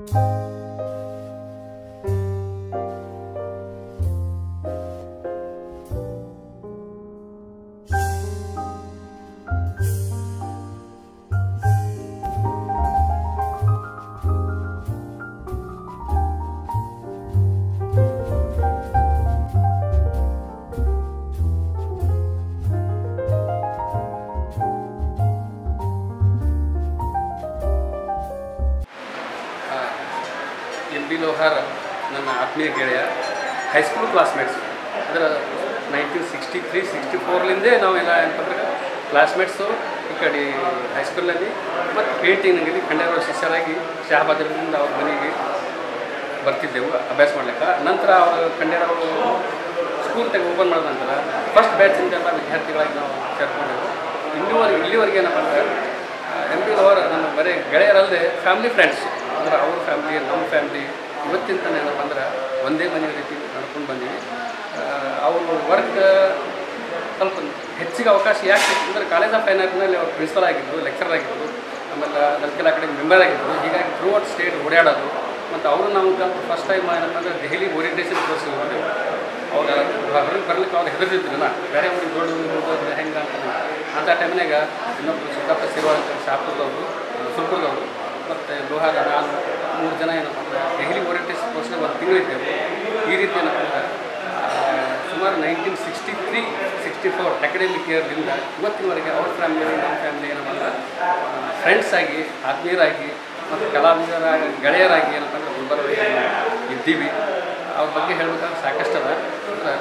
M B ಲೋಹಾರ್ ನನ್ನ ಆತ್ಮೀಯ ಗೆಳೆಯ ಹೈಸ್ಕೂಲ್ ಕ್ಲಾಸ್ಮೇಟ್ಸ್ ಅದರ ನೈನ್ಟೀನ್ ಸಿಕ್ಸ್ಟಿ ತ್ರೀ ಸಿಕ್ಸ್ಟಿ ಫೋರ್ಲಿಂದೇ ನಾವೆಲ್ಲ ಏನಂತಂದ್ರೆ ಕ್ಲಾಸ್ಮೇಟ್ಸು ಈ ಕಡೆ ಹೈಸ್ಕೂಲಲ್ಲಿ ಮತ್ತು ಪೇಂಟಿಂಗ್ನಲ್ಲಿ ಖಂಡೇಶ್ವರ ಶಿಷ್ಯರಾಗಿ ಶಹಬಾದ್ರಿಂದ ಅವ್ರ ಮನೆಗೆ ಬರ್ತಿದ್ದೆವು ಅಭ್ಯಾಸ ಮಾಡ್ಲಿಕ್ಕೆ ನಂತರ ಅವರು ಖಂಡೇರವರು ಸ್ಕೂಲ್ ತೆಗೆ ಓಪನ್ ಮಾಡಿದ ನಂತರ ಫಸ್ಟ್ ಬ್ಯಾಚಿಂದ ಎಲ್ಲ ವಿದ್ಯಾರ್ಥಿಗಳಾಗಿ ನಾವು ಸೇರ್ಕೊಂಡೆವು ಇನ್ನೂವರೆಗೆ ಇಲ್ಲಿವರೆಗೆ ಏನಪ್ಪ ಅಂದ್ರೆ ಎಮ್ ಪಿ ಅವರ ನಮ್ಮ ಬರೀ ಗೆಳೆಯರಲ್ಲದೆ ಫ್ಯಾಮಿಲಿ ಫ್ರೆಂಡ್ಸ್ ಅಂದ್ರೆ ಅವ್ರ ಫ್ಯಾಮ್ಲಿ ನಮ್ಮ ಫ್ಯಾಮ್ಲಿ ಇವತ್ತಿನ ತನಕ ಏನಪ್ಪ ಅಂದ್ರೆ ಒಂದೇ ಮನೆ ರೀತಿ ನಡ್ಕೊಂಡು ಬಂದೀವಿ ಅವರು ವರ್ಕ್ ಸ್ವಲ್ಪ ಹೆಚ್ಚಿಗೆ ಅವಕಾಶ ಯಾಕೆ ಸಿಕ್ತು ಅಂದರೆ ಕಾಲೇಜ್ ಆಫ್ ಫೈನ್ ಆರ್ಟ್ನಲ್ಲಿ ಅವ್ರು ಪ್ರಿನ್ಸಿಪಲ್ ಆಗಿದ್ದರು ಲೆಕ್ಚರ್ ಆಗಿದ್ದರು ಆಮೇಲೆ ನಲ್ಕೆಲ್ ಅಕಾಡೆಮಿ ಮೆಂಬರ್ ಆಗಿದ್ದರು ಹೀಗಾಗಿ ಥ್ರೂ ಔಟ್ ಸ್ಟೇಟ್ ಓಡಾಡೋದು ಮತ್ತು ಅವರು ನಾವು ಕಲ್ತು ಫಸ್ಟ್ ಟೈಮ್ ಏನಪ್ಪ ಅಂದರೆ ದೆಹಲಿ ಓರಿಯಂಟೇಷನ್ ಕೋರ್ಸ್ ಹೋಗಿದ್ದೆವು ಅವಾಗ ಹೊರಗೆ ಬರ್ಲಿಕ್ಕೆ ಅವ್ರು ಹೆದರ್ತಿದ್ರಲ್ಲ ಬೇರೆ ಊರಿಗೆ ದೊಡ್ಡ ಊರಿಗೆ ಹೋದ್ರೆ ಹೆಂಗೆ ಅಂತ ಅಂಥ ಟೈಮ್ನಾಗ ಇನ್ನೊಬ್ಬರು ಸಿದ್ದಪ್ಪ ಸೇವಾ ಅಂತ ಶಾಪುರದವರು ಸುಲ್ಪುರದವರು ಮತ್ತು ಲೋಹಾರ ನಾನು ಮೂರು ಜನ ಏನಪ್ಪ ಅಂದ್ರೆ ದೆಹಲಿ ಓರಿಯಂಟೇಷನ್ ಕೋರ್ಸ್ನಾಗ ಒಂದು ತಿಂಗಳು ಇದ್ದೇವೆ ಈ ರೀತಿ ಏನಪ್ಪ ಅಂದ್ರೆ ಆ, ಸುಮಾರು nineteen sixty three sixty four academic ಇಯರ್ದಿಂದ ಇವತ್ತಿನವರೆಗೆ ಅವ್ರ ಫ್ಯಾಮಿಲಿ ನಮ್ಮ ಫ್ಯಾಮಿಲಿ ಏನಪ್ಪ ಅಂದ್ರೆ ಫ್ರೆಂಡ್ಸ್ ಆಗಿ ಆತ್ಮೀಯರಾಗಿ ಮತ್ತು ಕಲಾವಿದರ ಗೆಳೆಯರಾಗಿ ಏನಪ್ಪ ಅಂದ್ರೆ ಗುಲ್ಬರ್ಗ ಇದ್ದೀವಿ ಅವ್ರ ಬಗ್ಗೆ ಹೇಳ್ಬೇಕಾದ್ರೆ ಸಾಕಷ್ಟು ಅದ ಅಂದ್ರೆ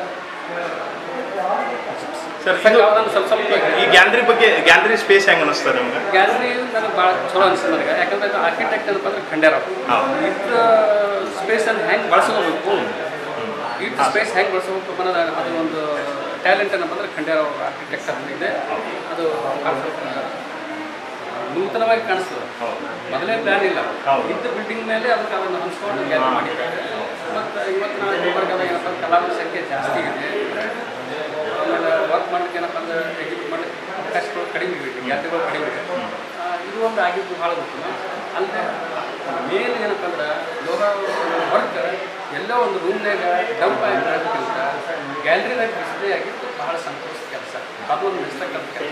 ಸರ್ ಸಂಘ ಇದು ಅದನ್ನು ಸ್ವಲ್ಪ ಸ್ವಲ್ಪ ಈ ಗ್ಯಾಲರಿ ಬಗ್ಗೆ ಗ್ಯಾಲರಿ ಸ್ಪೇಸ್ ಹೆಂಗೆ ಅನಿಸ್ತದೆ ನಿಮ್ಗೆ ಗ್ಯಾಲರಿ ನನಗೆ ಭಾಳ ಚಲೋ ಅನಿಸ್ತದೆ ನನಗೆ ಯಾಕಂದ್ರೆ ಆರ್ಕಿಟೆಕ್ಟ್ ಏನಪ್ಪ ಅಂದ್ರೆ ಖಂಡ್ಯಾರವ್ ಹೌದು. ಇದ್ರ ಸ್ಪೇಸನ್ನು ಹೆಂಗೆ ಬಳಸ್ಕೋಬೇಕು ಇದ್ರ ಸ್ಪೇಸ್ ಹೆಂಗೆ ಬಳಸ್ಬೇಕು ಅನ್ನೋದು ಅದು ಒಂದು ಟ್ಯಾಲೆಂಟ್ ಏನಪ್ಪ ಅಂದ್ರೆ ಖಂಡ್ಯಾರವ್ ಆರ್ಕಿಟೆಕ್ಟ್ ಅಂತ ಇದೆ ಅದು ಭಾಳ ಸ್ವಲ್ಪ ನೂತನವಾಗಿ ಕಾಣಿಸ್ತದೆ ಹೌದು ಮೊದಲೇ ಪ್ಲಾನ್ ಇಲ್ಲ ಹೌದು. ಇದ್ದ ಬಿಲ್ಡಿಂಗ್ ಮೇಲೆ ಅದಕ್ಕೆ ಅದನ್ನು ಹೊಂದ್ಕೊಂಡು ಗ್ಯಾಲರಿ ಮಾಡಿದ್ದಾರೆ ಮತ್ತು ಇವತ್ತು ನಾವು ಗುಲ್ಬರ್ಗದ ಏನಪ್ಪ ಅಂದ್ರೆ ಕಲಾವಿದರ ಸಂಖ್ಯೆ ಜಾಸ್ತಿ ಇದೆ ಆಮೇಲೆ ವರ್ಕ್ ಮಾಡ್ಲಿಕ್ಕೆ ಏನಪ್ಪ ಅಂದ್ರೆ ಎಕ್ಸಿಕ್ಯೂಟ್ ಮಾಡ್ಲಿಕ್ಕೆ ಅವಕಾಶಗಳು ಕಡಿಮೆ ಇವೆ ಗ್ಯಾಲರಿಗಳು ಕಡಿಮೆ ಇವೆ ಆ, ಇದು ಒಂದು ಆಗಿದ್ದು ಭಾಳ ಗೊತ್ತಿಲ್ಲ ಅಲ್ಲದೆ ಮೇನ್ ಏನಪ್ಪ ಅಂದ್ರೆ ಲೋಹ ವರ್ಕ್ ಎಲ್ಲೋ ಒಂದು ರೂಮ್ನಾಗ ಡಂಪ್ ಆಗಿ ಬೆಳೆದಕ್ಕಿಂತ ಗ್ಯಾಲರಿನಾಗ ಡಿಸ್ಪ್ಲೇ ಆಗಿದ್ದು ಬಹಳ ಸಂತೋಷದ ಕೆಲಸ ಅದೊಂದು ಮೆಚ್ಚತಕ್ಕಂಥ ಕೆಲಸ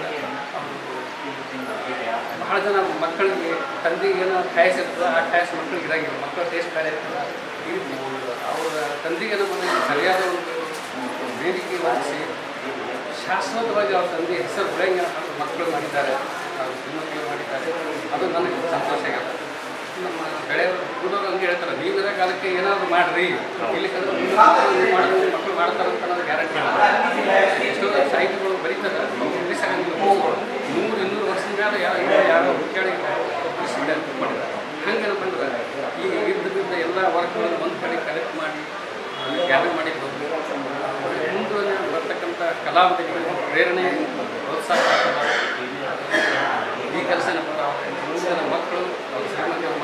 ಬಹಳ ಜನ ಮಕ್ಕಳಿಗೆ ತಂದೆಗೆ ಏನೋ ಖ್ಯಾಸ್ ಇರ್ತದೆ ಆ ಖ್ಯಾಸ್ ಮಕ್ಕಳಿಗೆ ಇರಂಗಿಲ್ಲ ಮಕ್ಕಳ ಟೇಸ್ಟ್ ಬೇರೆ ಇರ್ತದೆ ಈ ರೀತಿ ಅವರ ತಂದೆಗೆ ಏನೋ ಮನೆಗೆ ಸರಿಯಾದ ಒಂದು ವೇದಿಕೆ ಒದಗಿಸಿ ಶಾಶ್ವತವಾಗಿ ಅವ್ರ ತಂದೆ ಹೆಸರು ಬೆಳೆಯಂಗೆ ಮಕ್ಕಳು ಮಾಡಿದ್ದಾರೆ ಅವ್ರ ಹೆಣ್ಮಕ್ಳು ಮಾಡಿದ್ದಾರೆ ಅದು ನನಗೆ ಸಂತೋಷ ಆಗುತ್ತೆ ನಮ್ಮ ಗೆಳೆಯರು ಹುಡುಗರು ಹಂಗೆ ಹೇಳ್ತಾರೆ ನೀವು ಇರೋ ಕಾಲಕ್ಕೆ ಏನಾದರೂ ಮಾಡ್ರಿ ಇಲ್ಲಿ ಕಡೆ ಮಾಡಿದ್ರೆ ಮಕ್ಕಳು ಮಾಡ್ತಾರೆ ಅಂತ ನನಗೆ ಗ್ಯಾರಂಟಿ ಎಷ್ಟೋ ಸಾಹಿತಿಗಳು ಬರೀತಾರೆ ಇಂಗ್ಲೀಷ್ ಆಗಂಗಿಲ್ಲ ನೂರು ಇನ್ನೂರು ವರ್ಷದ ಮೇಲೆ ಯಾರೋ ಇನ್ನೂ ಯಾರೋ ಹುಡುಕಾಡಿ ಇಂಗ್ಲೀಷ್ ಮೀಡಿಯಂ ಮಾಡಿದ್ದಾರೆ ಹಂಗೇನಪ್ಪ ಅಂದ್ರೆ ಈಗ ಇದ್ದಿದ್ದ ಎಲ್ಲ ವರ್ಕ್ಗಳನ್ನು ಒಂದು ಕಡೆ ಕಲೆಕ್ಟ್ ಮಾಡಿ ಗ್ಯಾದರ್ ಮಾಡಿದ್ದು ಮುಂದೆ ಬರ್ತಕ್ಕಂಥ ಕಲಾವಿದರಿಗೆ ಪ್ರೇರಣೆ ಪ್ರೋತ್ಸಾಹ ಆಗ್ತದೆ. ಈ ಕೆಲಸ ಏನಪ್ಪ ಮುಂದಿನ ಮಕ್ಕಳು ಅವ್ರ ಶ್ರೀಮಂತ